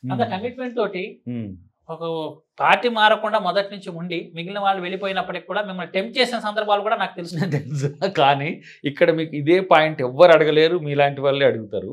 అంత కమిట్మెంట్ తోటి ఒక పార్టీ మారకుండా మొదటి నుంచి ఉండి మిగిలిన వాళ్ళు వెళ్ళిపోయినప్పటికి కూడా మిమ్మల్ని టెంప్ చేసిన సందర్భాలు కూడా నాకు తెలుసు తెలుసు కానీ ఇక్కడ మీకు ఇదే పాయింట్ ఎవ్వరు అడగలేరు మీలాంటి వాళ్ళే అడుగుతారు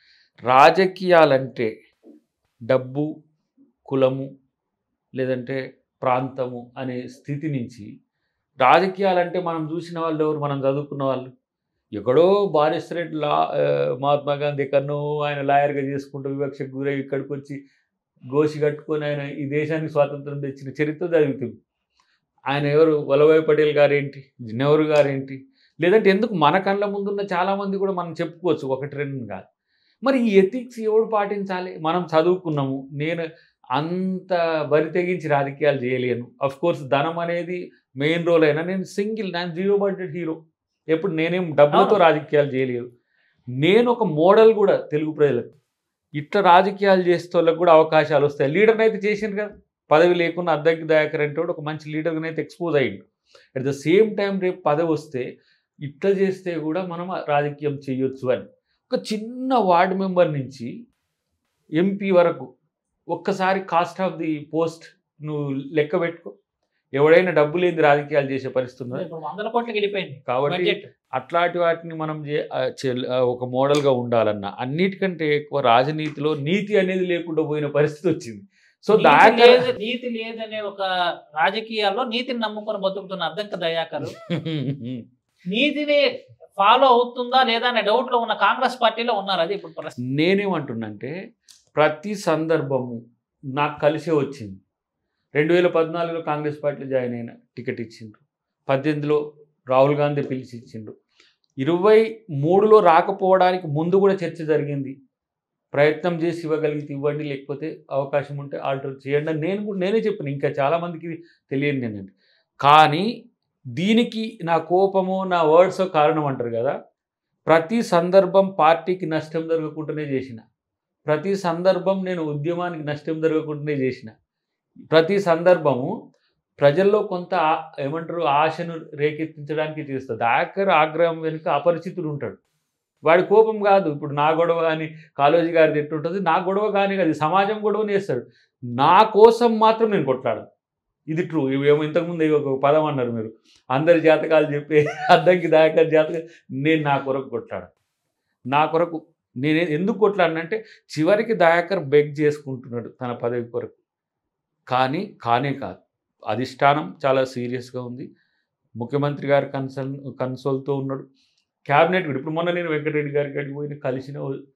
రాజకీయాలంటే డబ్బు కులము లేదంటే ప్రాంతము అనే స్థితి నుంచి రాజకీయాలంటే మనం చూసిన వాళ్ళు ఎవరు మనం చదువుకున్న వాళ్ళు ఎక్కడో బారిస్టరేట్ లా ఆ, మహాత్మా గాంధీ ఎక్కడనో ఆయన లాయర్గా చేసుకుంటూ వివక్షకు గురై ఇక్కడికి వచ్చి గోసి కట్టుకొని ఆయన ఈ దేశానికి స్వాతంత్రం తెచ్చిన చరిత్ర జరుగుతుంది ఆయన ఎవరు వల్లభాయ్ పటేల్ గారేంటి నెహ్రూ గారేంటి లేదంటే ఎందుకు మన కళ్ళ ముందున్న చాలామంది కూడా మనం చెప్పుకోవచ్చు ఒకటి రెండు కాదు మరి ఈ ఎథిక్స్ ఎవడు పాటించాలి మనం చదువుకున్నాము నేను అంత బరి తెగించి రాజకీయాలు చేయలేను అఫ్ కోర్స్ ధనం అనేది మెయిన్ రోల్ అయినా నేను సింగిల్ నేను జీరో బడ్జెట్ హీరో ఎప్పుడు నేనేం డబ్బులతో అవును. రాజకీయాలు చేయలేదు నేను ఒక మోడల్ కూడా తెలుగు ప్రజలకు ఇట్లా రాజకీయాలు చేసే వాళ్ళకి కూడా అవకాశాలు వస్తాయి లీడర్ని అయితే చేసిండు కదా పదవి లేకుండా అద్దెకి దయాకర్ అంటే కూడా ఒక మంచి లీడర్గా అయితే ఎక్స్పోజ్ అయ్యిండు అట్ ద సేమ్ టైం రేపు పదవి వస్తే ఇట్లా చేస్తే కూడా మనం రాజకీయం చేయొచ్చు అని ఒక చిన్న వార్డు మెంబర్ నుంచి ఎంపీ వరకు ఒక్కసారి కాస్ట్ ఆఫ్ ది పోస్ట్ నువ్వు లెక్క పెట్టుకో ఎవడైనా డబ్బు లేని రాజకీయాలు చేసే పరిస్థితి ఉన్నది ఇప్పుడు వందల కోట్లకి వెళ్ళిపోయింది కాబట్టి బడ్జెట్ అట్లాంటి వాటిని మనం చే- ఆ చెల్- ఆ ఒక మోడల్గా ఉండాలన్న అన్నిటికంటే ఎక్కువ రాజనీతిలో నీతి అనేది లేకుండా పోయిన పరిస్థితి వచ్చింది సో నీతి దాకా లేదు నీతి లేదనే ఒక రాజకీయాల్లో నీతిని నమ్ముకొని బతుకుతున్న అద్దంక దయాకరు నీతిని ఫాలో అవుతుందా లేదా అనే డౌట్ లో ఉన్న కాంగ్రెస్ పార్టీలో ఉన్నారు అది ఇప్పుడు పరిస్థితి నేనేమంటున్నంటే ప్రతి సందర్భము నాకు కలిసే వచ్చింది రెండు వేల పద్నాలుగులో కాంగ్రెస్ పార్టీలో జాయిన్ అయిన టికెట్ ఇచ్చిండ్రు పద్దెనిమిదిలో రాహుల్ గాంధీ పిలిచి ఇచ్చిండ్రు ఇరవై మూడులో రాకపోవడానికి ముందు కూడా చర్చ జరిగింది ప్రయత్నం చేసి ఇవ్వగలిగితే ఇవ్వండి లేకపోతే అవకాశం ఉంటే ఆర్డర్ చేయండి అని నేను కూడా నేనే చెప్పాను ఇంకా చాలామందికి ఇది తెలియదు నేనండి కానీ దీనికి నా కోపమో నా వర్డ్స్ కారణం అంటారు కదా ప్రతి సందర్భం పార్టీకి నష్టం జరగకుండానే చేసిన ప్రతి సందర్భం నేను ఉద్యమానికి నష్టం జరగకుండానే చేసిన ప్రతి సందర్భము ప్రజల్లో కొంత ఆ- ఏమంటారు ఆశను రేకెత్తించడానికి చేస్తుంది ఆఖరి ఆగ్రహం వెనుక అపరిచితుడు ఉంటాడు వాడి కోపం కాదు ఇప్పుడు నా గొడవ కానీ కాళోజీ గారిది ఎట్టుంటుంది నా గొడవ కానీ కాదు సమాజం గొడవని వేస్తాడు నా కోసం మాత్రం నేను కొట్లాడను ఇది ట్రూ ఇవేమో ఇంతకుముందు ఇవి ఒక పదం అన్నారు మీరు అందరి జాతకాలు చెప్పే అద్దంకి దాకా జాతకాలు నేను నా కొరకు కొట్లాడ నా కొరకు నేను ఎందుకు కొట్లాడినంటే చివరికి దయాకర్ బెగ్ చేసుకుంటున్నాడు తన పదవి కొరకు కానీ కానే కాదు అధిష్టానం చాలా సీరియస్గా ఉంది ముఖ్యమంత్రి గారు కన్సల్ కన్సోల్తో ఉన్నాడు క్యాబినెట్ కూడా ఇప్పుడు మొన్న నేను వెంకటరెడ్డి గారికి అడిగి పోయిన కలిసిన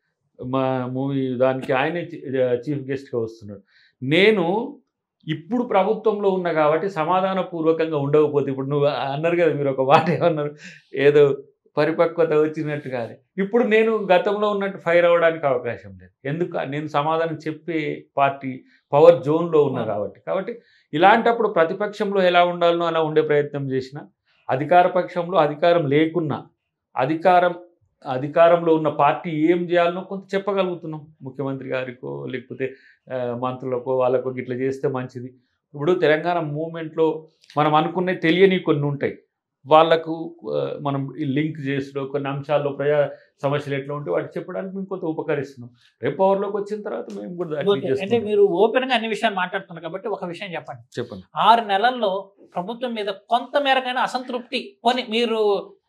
మా మూవీ దానికి ఆయనే చీఫ్ గెస్ట్గా వస్తున్నాడు నేను ఇప్పుడు ప్రభుత్వంలో ఉన్నా కాబట్టి సమాధానపూర్వకంగా ఉండకపోతే ఇప్పుడు నువ్వు అన్నారు కదా మీరు ఒక మాట ఏమన్నారు ఏదో పరిపక్వత వచ్చినట్టు కానీ ఇప్పుడు నేను గతంలో ఉన్నట్టు ఫైర్ అవ్వడానికి అవకాశం లేదు ఎందుకు నేను సమాధానం చెప్పే పార్టీ పవర్ జోన్లో ఉన్నా కాబట్టి కాబట్టి ఇలాంటప్పుడు ప్రతిపక్షంలో ఎలా ఉండాలనో అలా ఉండే ప్రయత్నం చేసిన అధికార పక్షంలో అధికారం లేకున్నా అధికారం అధికారంలో ఉన్న పార్టీ ఏం చేయాలనో కొంత చెప్పగలుగుతున్నాం ముఖ్యమంత్రి గారికో లేకపోతే ఆ, మంత్రులకో వాళ్ళకో ఇట్లా చేస్తే మంచిది ఇప్పుడు తెలంగాణ మూమెంట్లో మనం అనుకునే తెలియని కొన్ని ఉంటాయి వాళ్ళకు ఆ, మనం ఈ లింక్ చేసుడు కొన్ని అంశాల్లో ప్రజా సమస్యలు ఎట్లా ఉంటే వాటి చెప్పడానికి మేము కొంత ఉపకరిస్తున్నాం రేపు పవర్లోకి వచ్చిన తర్వాత మేము కూడా అట్లా ఓకే. అంటే చేస్తున్నాం. మీరు ఓపెన్ గా అన్ని విషయాలు మాట్లాడుతున్నారు కాబట్టి ఒక విషయం చెప్పండి చెప్పండి ఆరు నెలల్లో ప్రభుత్వం మీద కొంత మేరకైనా అసంతృప్తి కొని మీరు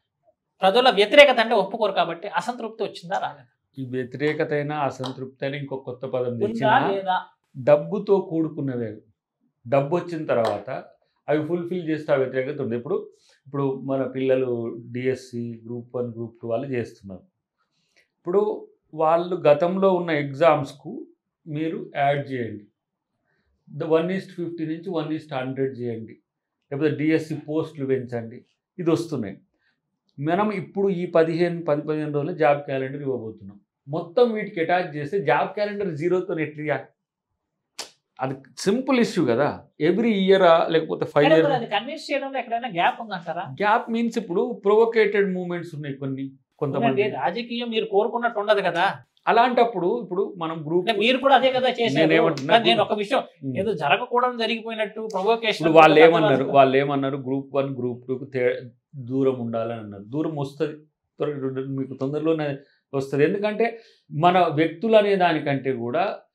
ప్రజల వ్యతిరేకత అంటే ఒప్పుకోరు కాబట్టి అసంతృప్తి వచ్చిందా రాలేదా ఈ వ్యతిరేకత అయినా అసంతృప్తి అయినా ఇంకో కొత్త పదం ఉందా తెచ్చినా లేదా డబ్బుతో కూడుకున్నవే డబ్బు వచ్చిన తర్వాత అవి ఫుల్ఫిల్ చేస్తే ఆ వ్యతిరేకత ఉంది ఇప్పుడు ఇప్పుడు మన పిల్లలు DSC group one group two వాళ్ళు చేస్తున్నారు ఇప్పుడు వాళ్ళు గతంలో ఉన్న ఎగ్జామ్స్కు మీరు యాడ్ చేయండి ద వన్ ఈస్ట్ ఫిఫ్టీ నుంచి వన్ ఈస్ట్ హండ్రెడ్ చేయండి లేకపోతే డిఎస్సి పోస్టులు పెంచండి ఇది వస్తున్నాయి మనం ఇప్పుడు ఈ పదిహేను పది పదిహేను రోజులు జాబ్ క్యాలెండర్ ఇవ్వబోతున్నాం మొత్తం వీటికి అటాచ్ చేస్తే జాబ్ క్యాలెండర్ జీరోతో ఎట్లా అది సింపుల్ ఇష్యూ కదా ఎవ్రీ ఇయరా లేకపోతే ఫైవ్ కానీ ఇయర్ మరి అది కన్విన్స్ చేయడంలో ఎక్కడైనా గ్యాప్ ఉందంటారా గ్యాప్ మీన్స్ ఇప్పుడు ప్రొవోకేటెడ్ మూమెంట్స్ ఉన్నాయి కొన్ని కొంతమంది ఎందుకంటే రాజకీయం మీరు కోరుకున్నట్టు ఉండదు కదా అలాంటప్పుడు ఇప్పుడు మనం గ్రూప్ అంటే మీరు కూడా అదే కదా చేశారు నేనేమంటున్నా? కానీ నేను ఒక విషయం ఏదో జరగకూడదు జరిగిపోయినట్టు ప్రొవోకేషన్ ఇప్పుడు వాళ్ళు ఏమన్నారు వాళ్ళు ఏమన్నారు గ్రూప్ వన్ గ్రూప్ టూకు తే దూరం ఉండాలని అన్నారు దూరం వస్తుంది త్వరగా మీకు తొందరలోనే వస్తుంది ఎందుకంటే మన వ్యక్తులు అనే దానికంటే కూడా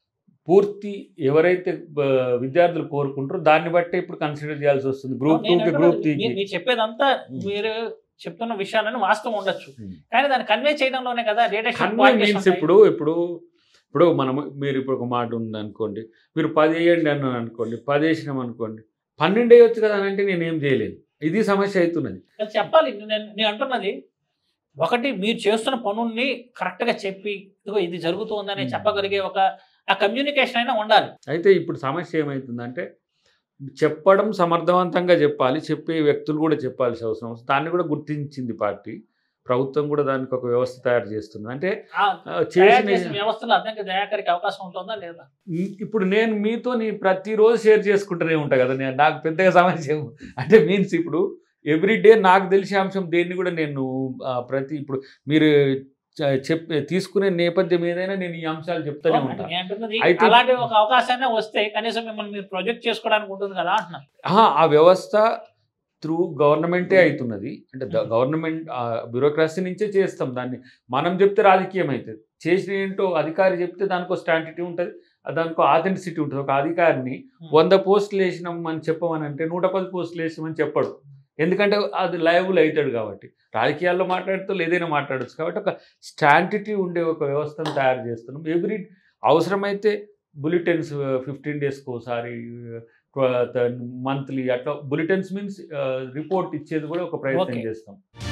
పూర్తి ఎవరైతే ఆ, విద్యార్థులు కోరుకుంటారో దాన్ని బట్టే ఇప్పుడు కన్సిడర్ చేయాల్సి వస్తుంది గ్రూప్ నేను టూకి గ్రూప్ అంటున్నది, త్రీకి మీరు- మీరు చెప్పేదంతా Hmm. మీరు చెప్తున్న విషయాలను వాస్తవం ఉండొచ్చు Hmm. కానీ దాన్ని కన్వే చేయడంలోనే కదా కన్వే మీన్స్ ఇప్పుడు ఇప్పుడు ఇప్పుడు మనం మీరు ఇప్పుడు ఒక మాట ఉంది అనుకోండి మీరు పది వేయండి అన్నాను అనుకోండి పది వేసినాం అనుకోండి పన్నెండు వేయొచ్చు కదా అని అంటే నేను ఏం చేయలేదు ఇది సమస్య అవుతున్నది చెప్పాలి నేను నేను అంటున్నది ఒకటి మీరు చేస్తున్న పనుల్ని కరెక్ట్ గా చెప్పి ఇదిగో ఇది జరుగుతుందని Hmm. చెప్పగలిగే ఒక ఆ కమ్యూనికేషన్ అయినా ఉండాలి అయితే ఇప్పుడు సమస్య ఏమవుతుందంటే చెప్పడం సమర్థవంతంగా చెప్పాలి చెప్పే వ్యక్తులు కూడా చెప్పాల్సిన అవసరం వస్తుంది దాన్ని కూడా గుర్తించింది పార్టీ ప్రభుత్వం కూడా దానికి ఒక వ్యవస్థ తయారు చేస్తుంది అంటే ఆ ఆ, తయారు చేసిన చేసిన వ్యవస్థలో అర్థంకి దయాకరికి అవకాశం ఉంటుందా లేదా ఇప్పుడు నేను మీతో నీ ప్రతిరోజు షేర్ చేసుకుంటూనే ఉంటా కదా నేను నాకు పెద్దగా సమస్య ఏం- అంటే మీన్స్ ఇప్పుడు ఎవ్రీ డే నాకు తెలిసే అంశం దేన్ని కూడా నేను ఆ, ప్రతి ఇప్పుడు మీరు చ- చెప్ తీసుకునే నేపథ్యం ఏదైనా నేను ఈ అంశాలు చెప్తానే అంటే ఉంటాను నేను అంటున్నది అయితే- అలాంటి ఒక అవకాశాన్ని వస్తే కనీసం మిమ్మల్ని మీరు ప్రొజెక్ట్ చేసుకోవడానికి ఉంటుంది కదా అంటున్నాను ఆహా, ఆ వ్యవస్థ త్రూ గవర్నమెంటే అవుతున్నది అంటే గవర్నమెంట్ బ్యూరోక్రసీ నుంచే చేస్తాం దాన్ని మనం చెప్తే రాజకీయం అవుతుంది చేసిన ఏంటో అధికారి చెప్తే దానికి స్టాంటిటీ ఉంటుంది దానికి ఆథెంటిసిటీ ఉంటుంది ఒక అధికారిని వంద పోస్టులు వేసినాం అని చెప్పమని అంటే నూట పది పోస్టులు వేసినామని చెప్పడు ఎందుకంటే అది లయబుల్ అవుతాడు కాబట్టి రాజకీయాల్లో మాట్లాడుతూ ఏదైనా మాట్లాడచ్చు కాబట్టి ఒక స్టాంటిటీ ఉండే ఒక వ్యవస్థను తయారు చేస్తున్నాం ఎవ్రీ అవసరమైతే బులెటిన్స్ ఫిఫ్టీన్ డేస్కి ఒకసారి మంత్లీ అట్లా బులెటిన్స్ మీన్స్ రిపోర్ట్ ఇచ్చేది కూడా ఒక ప్రయత్నం Okay. చేస్తాం